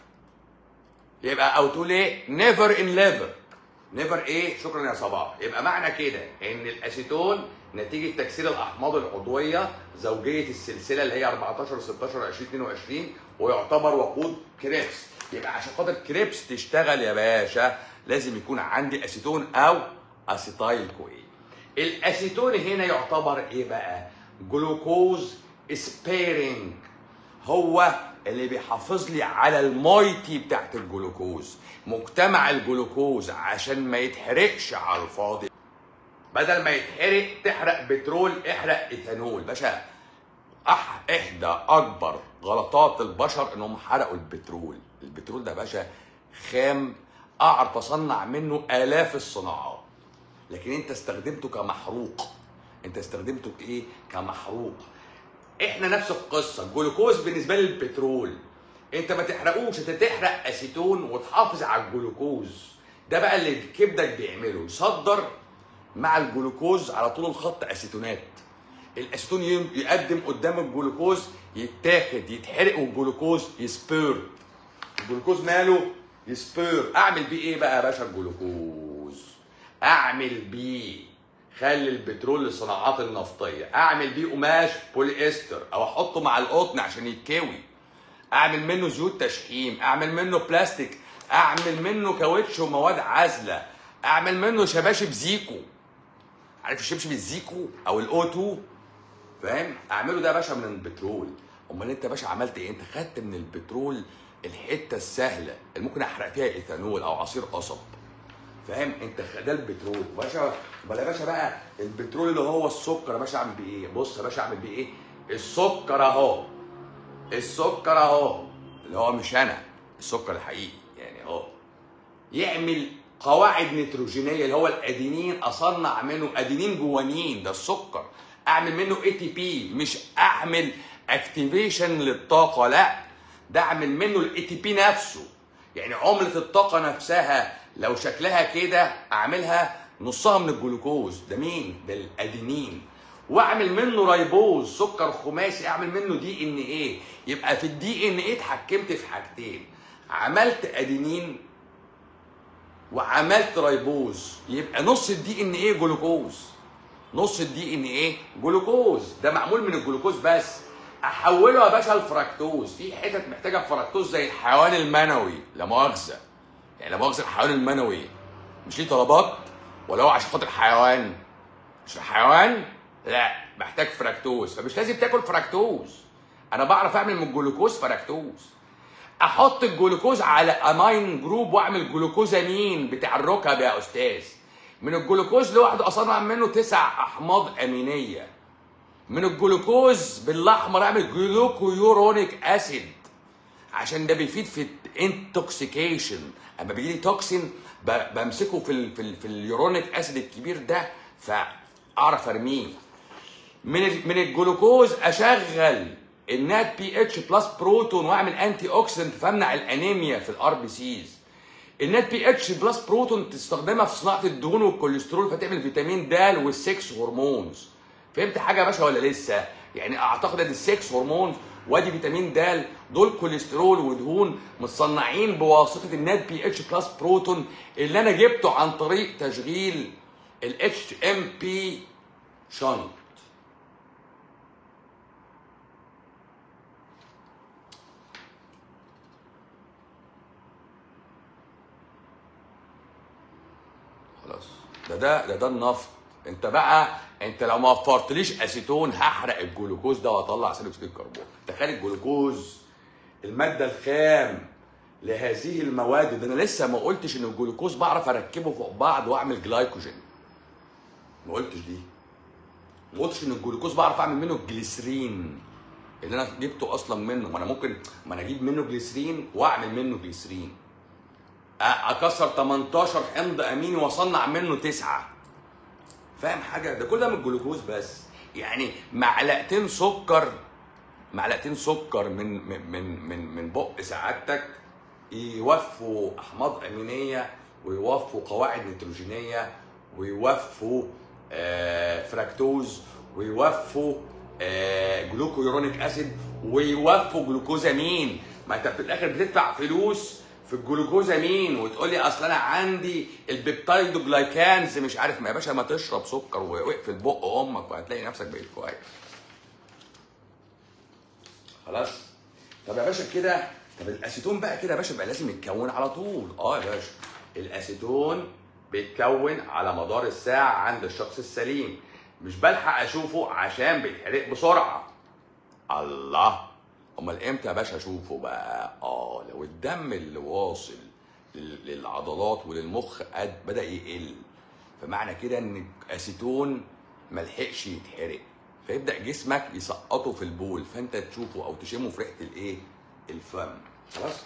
يبقى او تقول ايه never in liver نيفر ايه شكرا يا صباح يبقى معنى كده ان الاسيتون نتيجه تكسير الاحماض العضويه زوجيه السلسله اللي هي 14 16 20 22 ويعتبر وقود كريبس يبقى عشان خاطر كريبس تشتغل يا باشا لازم يكون عندي اسيتون او اسيتايل كوين الاسيتون هنا يعتبر ايه بقى جلوكوز سبيرنج هو اللي بيحافظ لي على المايتي بتاعت الجلوكوز مجتمع الجلوكوز عشان ما يتحرقش على الفاضي بدل ما يتحرق تحرق بترول احرق ايثانول باشا أح احدى اكبر غلطات البشر انهم حرقوا البترول البترول ده باشا خام اعرف اصنع منه الاف الصناعات لكن انت استخدمته كمحروق انت استخدمته كايه كمحروق احنا نفس القصه الجلوكوز بالنسبه لي البترول انت ما تحرقوش انت تحرق اسيتون وتحافظ على الجلوكوز ده بقى اللي كبدك بيعمله يصدر مع الجلوكوز على طول الخط اسيتونات الاسيتون ي- يقدم قدام الجلوكوز يتاخد يتحرق والجلوكوز يسبير الجلوكوز ماله يسبير اعمل بيه ايه بقى يا باشا الجلوكوز اعمل بيه خلي البترول للصناعات النفطيه اعمل بيه قماش بولي استر او احطه مع القطن عشان يتكوي اعمل منه زيوت تشحيم اعمل منه بلاستيك اعمل منه كاوتش ومواد عازله اعمل منه شباشب زيكو عارف الشبشب الزيكو او الاو 2 فاهم اعمله ده يا باشا من البترول امال انت يا باشا عملت ايه انت خدت من البترول الحته السهله اللي ممكن احرق فيها ايثانول او عصير قصب فاهم انت خ- ده البترول باشا امال يا باشا بقى البترول اللي هو السكر يا باشا اعمل بيه ايه بص يا باشا اعمل بيه ايه السكر اهو السكر اهو اللي هو مش انا السكر الحقيقي يعني اهو يعمل قواعد نيتروجينيه اللي هو الادينين اصنع منه ادينين جوانين ده السكر اعمل منه اي تي بي مش اعمل اكتيفيشن للطاقه لا ده اعمل منه الاي تي بي نفسه يعني عمله الطاقه نفسها لو شكلها كده اعملها نصها من الجلوكوز ده مين ده الادينين واعمل منه رايبوز سكر خماسي اعمل منه دي ان ايه يبقى في الدي ان ايه اتحكمت في حاجتين عملت ادينين وعملت رايبوز يبقى نص الدي ان ايه جلوكوز نص الدي ان ايه جلوكوز ده معمول من الجلوكوز بس احوله يا باشا لفركتوز في حتت محتاجه فركتوز زي الحيوان المنوي لا مؤاخذه يعني لا مؤاخذه الحيوان المنوي مش ليه طلبات ولا هو عشان خاطر حيوان مش حيوان لا محتاج فركتوز فمش لازم تاكل فركتوز انا بعرف اعمل من الجلوكوز فركتوز احط الجلوكوز على امين جروب واعمل جلوكوزامين بتاع الركب يا استاذ من الجلوكوز لوحده اصنع منه تسع احماض امينيه من الجلوكوز بالاحمر اعمل جلوكويورونيك اسيد عشان ده بيفيد في الانتوكسيكيشن اما بيجي لي توكسين ب- بمسكه في ال في, ال في اليورونيك اسيد الكبير ده فاعرف ارميه من ال- من الجلوكوز اشغل النات بي اتش بلس بروتون واعمل انتي اوكسيدنت فامنع الانيميا في الار بي سيز النات بي اتش بلس بروتون تستخدمها في صناعه الدهون والكوليسترول فتعمل فيتامين د والسكس هرمونز فهمت حاجه يا باشا ولا لسه يعني اعتقد ان السكس هرمونز وادي فيتامين د دول كوليسترول ودهون متصنعين بواسطه النات بي اتش بلس بروتون اللي انا جبته عن طريق تشغيل الاتش ام بي شنط خلاص ده ده ده ده, ده النفط انت بقى انت لو ما وفرتليش اسيتون هحرق الجلوكوز ده واطلع ثاني اكسيد الكربون تخيل الجلوكوز الماده الخام لهذه المواد ده انا لسه ما قلتش ان الجلوكوز بعرف اركبه فوق بعض واعمل جلايكوجين ما قلتش دي ما قلتش ان الجلوكوز بعرف اعمل منه الجليسرين اللي انا جبته اصلا منه ما انا ممكن ما انا اجيب منه جليسرين واعمل منه جليسرين أ- اكسر 18 حمض اميني واصنع منه تسعه فاهم حاجه ده كل ده من الجلوكوز بس يعني معلقتين سكر معلقتين سكر من من من من, من بق سعادتك يوفوا احماض امينيه ويوفوا قواعد نيتروجينيه ويوفوا آه فراكتوز ويوفوا آه جلوكويورونيك اسيد ويوفوا جلوكوزامين ما انت في الاخر بتدفع فلوس في الجلوكوزامين وتقول لي اصل انا عندي البيبتايدوجلايكانز مش عارف ما يا باشا ما تشرب سكر واقفل بق امك وهتلاقي نفسك بقيت كويس خلاص طب يا باشا كده طب الاسيتون بقى كده يا باشا بقى لازم يتكون على طول اه يا باشا الاسيتون بيتكون على مدار الساعه عند الشخص السليم مش بلحق اشوفه عشان بيتحرق بسرعه الله امال امتى يا باشا اشوفه بقى اه لو الدم اللي واصل لل- للعضلات وللمخ قد بدا يقل فمعنى كده ان الاسيتون ملحقش يتحرق فيبدا جسمك يسقطه في البول فانت تشوفه او تشمه في ريحه الايه الفم خلاص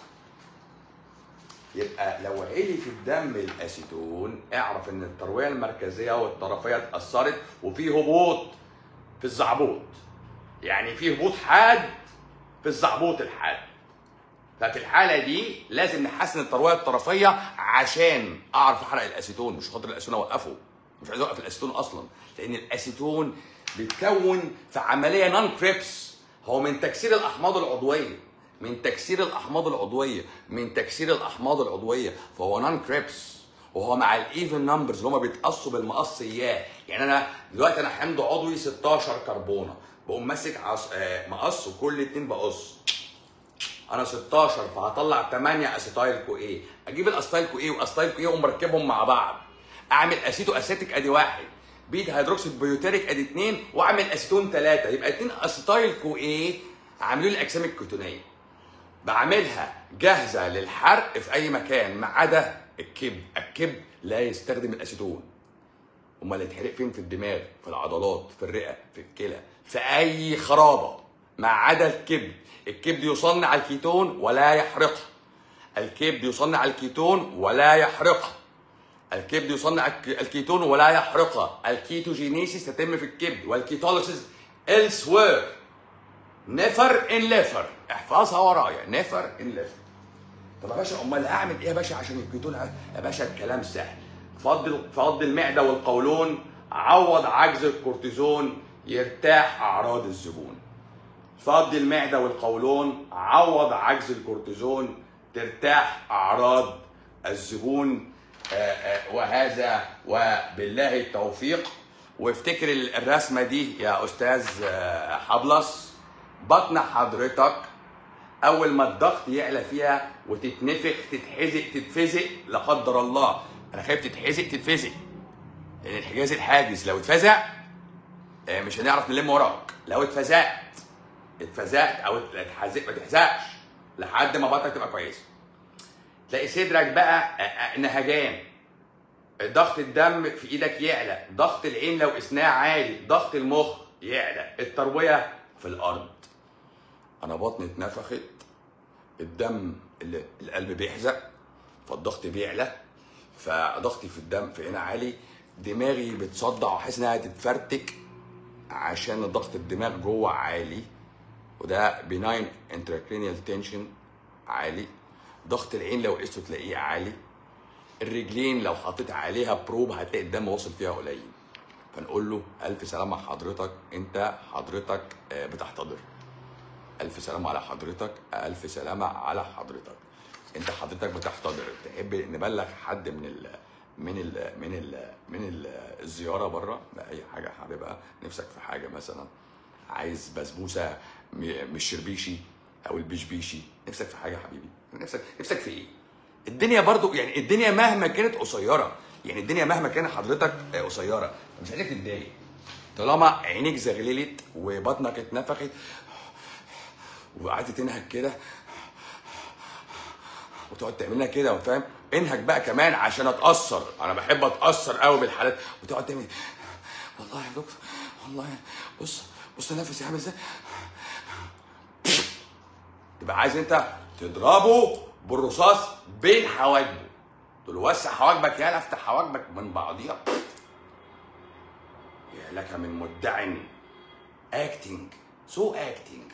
يبقى لو عالي في الدم الاسيتون اعرف ان الترويه المركزيه والطرفيه اتاثرت وفي هبوط في الزعبوط يعني في هبوط حاد في الزعبوط الحاد ففي الحاله دي لازم نحسن الترويه الطرفيه عشان اعرف احرق الاسيتون مش خاطر الاسيتون اوقفه مش عايز اوقف الاسيتون اصلا لان الاسيتون بيتكون في عمليه نون كريبس هو من تكسير الاحماض العضويه من تكسير الاحماض العضويه من تكسير الاحماض العضويه فهو نون كريبس وهو مع الايفن نمبرز اللي هم بيتقصوا بالمقص اياه يعني انا دلوقتي انا حمض عضوي 16 كربونه بقوم ماسك عص... آه، مقص وكل اتنين بقص انا 16 فهطلع 8 اسيتايل كو ايه اجيب الاسيتايل كو ايه والاسيتايل كو ايه واقوم مركبهم مع بعض اعمل اسيتو اسيتيك ادي واحد بيت هيدروكسيد بيوتيريك ادي اثنين واعمل اسيتون ثلاثه يبقى اثنين اسيتايل كو ايه عاملين الاجسام الكتونيه بعملها جاهزه للحرق في اي مكان ما عدا الكبد الكبد لا يستخدم الاسيتون امال يتحرق فين في الدماغ في العضلات في الرئه في الكلى في اي خرابه ما عدا الكبد الكبد يصنع الكيتون ولا يحرقه الكبد يصنع الكيتون ولا يحرقه الكبد يصنع الك- الكيتون ولا يحرقه الكيتوجينيسيس تتم في الكبد والكيتوليسيس elsewhere نفر ان ليفر احفظها ورايا نفر ان ليفر طب يا باشا امال اعمل ايه يا باشا عشان الكيتون يا باشا الكلام سهل فضل فضل المعده والقولون عوض عجز الكورتيزون يرتاح اعراض الزبون فضي المعده والقولون عوض عجز الكورتيزون ترتاح اعراض الزبون آه، آه، وهذا وبالله التوفيق وافتكر الرسمه دي يا استاذ آه، حبلس بطن حضرتك اول ما الضغط يعلى فيها وتتنفخ تتحزق تتفزق لا قدر الله انا خايف تتحزق تتفزق لان الحجاز الحاجز لو اتفزق آه، مش هنعرف نلم وراك لو اتفزقت اتفزقت او اتحزق ما تحزقش لحد ما بطنك تبقى كويسه تلاقي صدرك بقى آه، آه، نهجان ضغط الدم في ايدك يعلى ضغط العين لو قسناه عالي ضغط المخ يعلى الترويه في الارض انا بطني اتنفخت الدم اللي القلب بيحزق فالضغط بيعلى فضغطي في الدم في هنا عالي دماغي بتصدع وحاسس انها هتتفرتك عشان ضغط الدماغ جوه عالي وده بناين انتراكرينيال تنشن عالي ضغط العين لو قسته تلاقيه عالي الرجلين لو حطيت عليها بروب هتلاقي الدم واصل فيها قليل فنقول له الف سلامه حضرتك انت حضرتك آه، بتحتضر الف سلامه على حضرتك الف سلامه على حضرتك انت حضرتك بتحتضر تحب نبلغ حد من ال من ال من ال من ال الزياره بره باي حاجه حاببها نفسك في حاجه مثلا عايز بسبوسه م- مش شربيشي او البشبيشي نفسك في حاجه يا حبيبي نفسك نفسك في ايه الدنيا برضو يعني الدنيا مهما كانت قصيره يعني الدنيا مهما كان حضرتك آه، قصيره مش عايزك تتضايق طالما عينيك زغللت وبطنك اتنفخت وقعدت تنهج كده وتقعد تعملها كده وفاهم انهج بقى كمان عشان اتاثر انا بحب اتاثر قوي بالحالات وتقعد تعمل والله يا دكتور والله بص بص نفسي عامل ازاي تبقى عايز انت تضربه بالرصاص بين حواجبه تقول له وسع حواجبك يالا افتح حواجبك من بعضيها يا لك من مدع اكتنج سو اكتنج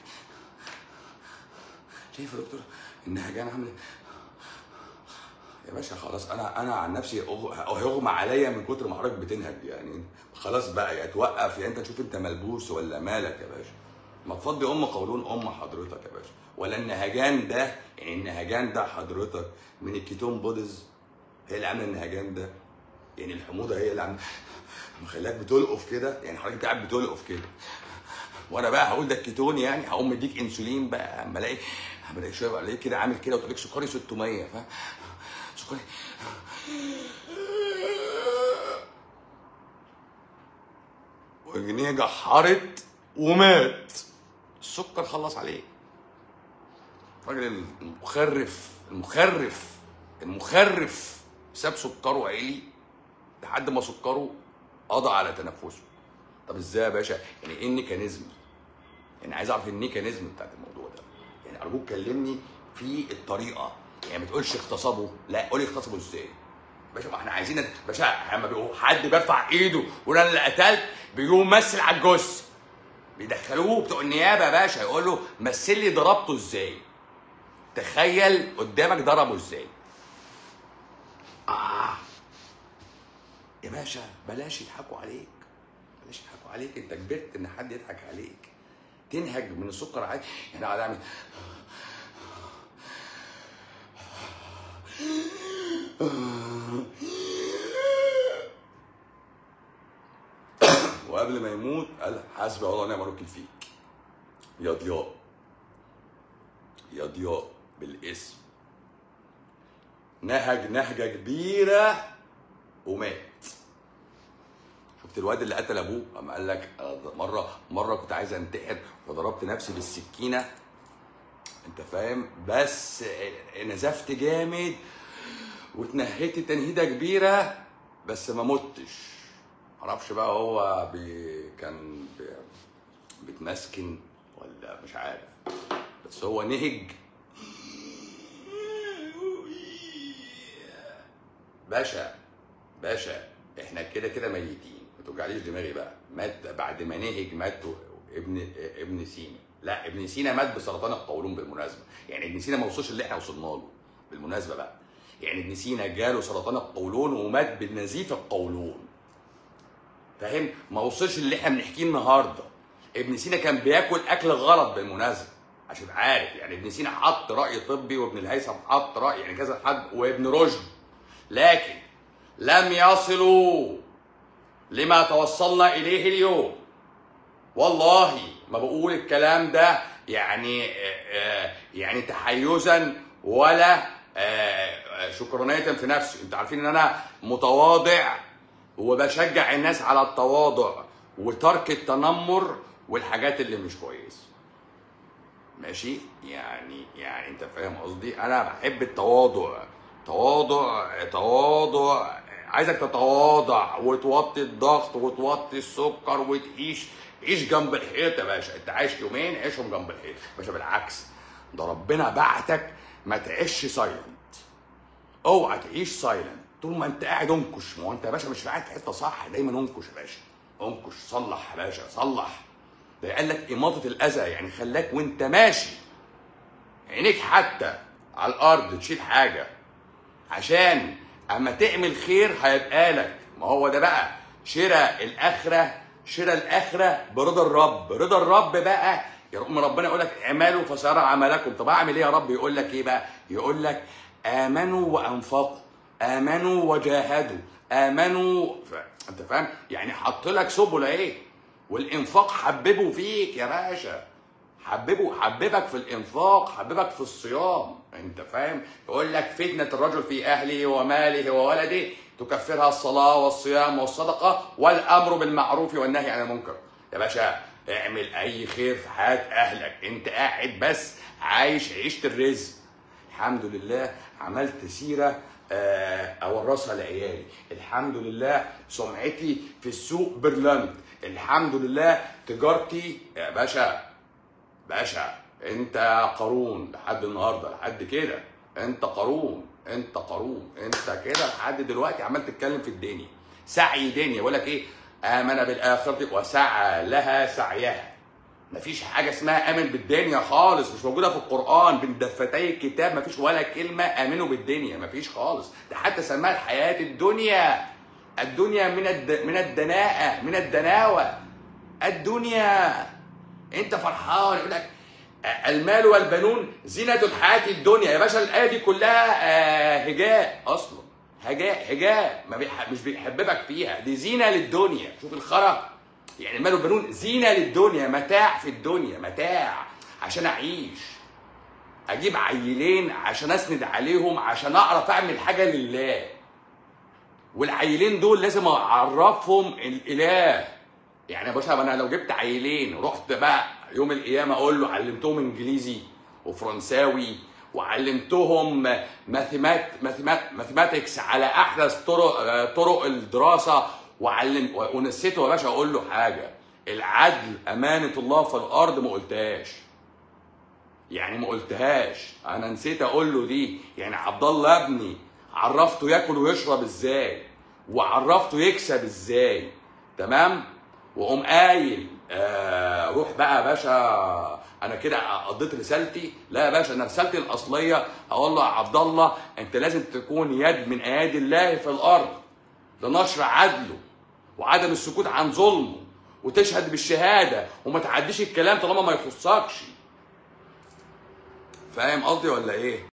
شايف يا دكتور النهجان عامل إيه؟ يا باشا خلاص انا انا عن نفسي أغ- هيغمى عليا من كتر ما حضرتك بتنهج يعني خلاص بقى يا توقف يا انت تشوف انت ملبوس ولا مالك يا باشا ما تفضي ام قولون ام حضرتك يا باشا ولا النهجان ده يعني النهجان ده حضرتك من الكيتون بوديز هي اللي عامله النهجان ده يعني الحموضه هي اللي عامله مخليك بتلقف كده يعني حضرتك قاعد بتلقف كده وانا بقى هقول ده الكيتون يعني هقوم مديك انسولين بقى اما الاقي اما الاقي شويه الاقيك كده عامل كده وتقول لك سكري 600 فاهم سكري وجنيه جحرت ومات السكر خلص عليه الراجل المخرف المخرف المخرف ساب سكره عالي لحد ما سكره قضى على تنفسه طب ازاي يا باشا يعني ايه الميكانيزم يعني عايز اعرف الميكانيزم بتاعت الموضوع ده يعني ارجوك كلمني في الطريقه يعني ما تقولش اغتصبوا لا قولي اغتصبوا ازاي باشا ما احنا عايزين باشا لما بيقول حد بيرفع ايده ويقول انا اللي قتلت بيجوا ممثل على الجثه بيدخلوه بتوع النيابه يا باشا يقول له مثل لي ضربته ازاي تخيل قدامك ضربه ازاي آه. يا باشا بلاش يضحكوا عليك بلاش يضحكوا عليك انت كبرت ان حد يضحك عليك تنهج من السكر عادي يعني قاعد اعمل وقبل ما يموت قال حسبي الله ونعم الوكيل فيك يا ضياء يا ضياء بالاسم نهج نهجه كبيره ومات شفت الواد اللي قتل ابوه اما قال لك أنا مره مره كنت عايز انتحر فضربت نفسي بالسكينه انت فاهم بس نزفت جامد واتنهيت تنهيده كبيره بس ما متش معرفش بقى هو بي كان بي بيتمسكن ولا مش عارف بس هو نهج باشا باشا احنا كده كده ميتين ما توجعليش دماغي بقى مات بعد ما نهج مات ابن ابن سينا لا ابن سينا مات بسرطان القولون بالمناسبه يعني ابن سينا ما وصلش اللي احنا وصلنا له بالمناسبه بقى يعني ابن سينا جاله سرطان القولون ومات بنزيف القولون فاهم ما وصلش اللي احنا بنحكيه النهارده ابن سينا كان بياكل اكل غلط بالمناسبه عشان تبقى عارف يعني ابن سينا حط راي طبي وابن الهيثم حط راي يعني كذا حد وابن رشد لكن لم يصلوا لما توصلنا اليه اليوم والله ما بقول الكلام ده يعني آه، آه، يعني تحيزا ولا آه، شكرانية في نفسي انتوا عارفين ان انا متواضع وبشجع الناس على التواضع وترك التنمر والحاجات اللي مش كويسه ماشي يعني يعني انت فاهم قصدي انا بحب التواضع تواضع تواضع عايزك تتواضع وتوطي الضغط وتوطي السكر وتعيش عيش جنب الحيط يا باشا انت عايش يومين عيشهم جنب الحيط باشا بالعكس ده ربنا بعتك ما تعيش سايلنت اوعى تعيش سايلنت طول ما انت قاعد انكش ما هو انت يا باشا مش قاعد في حته صح دايما انكش يا باشا انكش صلح يا باشا صلح ده قال لك إماطة الأذى يعني خلاك وأنت ماشي عينيك حتى على الأرض تشيل حاجة عشان أما تعمل خير هيبقى لك ما هو ده بقى شراء الآخرة شراء الآخرة برضا الرب رضا الرب بقى يقوم ربنا يقول لك اعملوا فسيرى عملكم طب اعمل ايه يا رب يقول لك ايه بقى يقول لك امنوا وانفقوا امنوا وجاهدوا امنوا ف... انت فاهم يعني حط لك سبل ايه والانفاق حببه فيك يا باشا حببه حببك في الانفاق حببك في الصيام انت فاهم يقول لك فتنه الرجل في اهله وماله وولده تكفرها الصلاه والصيام والصدقه والامر بالمعروف والنهي عن المنكر يا باشا اعمل اي خير في حياه اهلك انت قاعد بس عايش عيشه الرزق الحمد لله عملت سيره آه، اورثها لعيالي الحمد لله سمعتي في السوق برلنت الحمد لله تجارتي يا باشا باشا انت قارون لحد النهارده لحد كده انت قارون انت قارون انت كده لحد دلوقتي عمال تتكلم في الدنيا سعي دنيا يقول لك ايه امن بالاخره وسعى لها سعيها مفيش حاجه اسمها امن بالدنيا خالص مش موجوده في القران بين دفتي الكتاب مفيش ولا كلمه امنوا بالدنيا مفيش خالص ده حتى سماها الحياه الدنيا الدنيا من الد... من الدناءه من الدناوه الدنيا انت فرحان يقول لك المال والبنون زينة الحياة الدنيا يا باشا الآية دي كلها آه، هجاء أصلا هجاء هجاء ما بيح... مش بيحببك فيها دي زينة للدنيا شوف الخرا يعني المال والبنون زينة للدنيا متاع في الدنيا متاع عشان أعيش أجيب عيلين عشان أسند عليهم عشان أعرف أعمل حاجة لله والعيلين دول لازم أعرفهم الإله يعني يا باشا انا لو جبت عيلين رحت بقى يوم القيامه اقول له علمتهم انجليزي وفرنساوي وعلمتهم ماثيمات ماثيمات ماثيماتكس على احدث طرق آه، طرق الدراسه وعلم ونسيته يا باشا اقول له حاجه العدل امانه الله في الارض ما قلتهاش يعني ما قلتهاش انا نسيت اقول له دي يعني عبد الله ابني عرفته ياكل ويشرب ازاي وعرفته يكسب ازاي تمام وقوم قايل آه روح بقى يا باشا انا كده قضيت رسالتي لا يا باشا انا رسالتي الاصليه اقول له يا عبد الله انت لازم تكون يد من ايادي الله في الارض لنشر عدله وعدم السكوت عن ظلمه وتشهد بالشهاده وما تعديش الكلام طالما ما يخصكش فاهم قصدي ولا ايه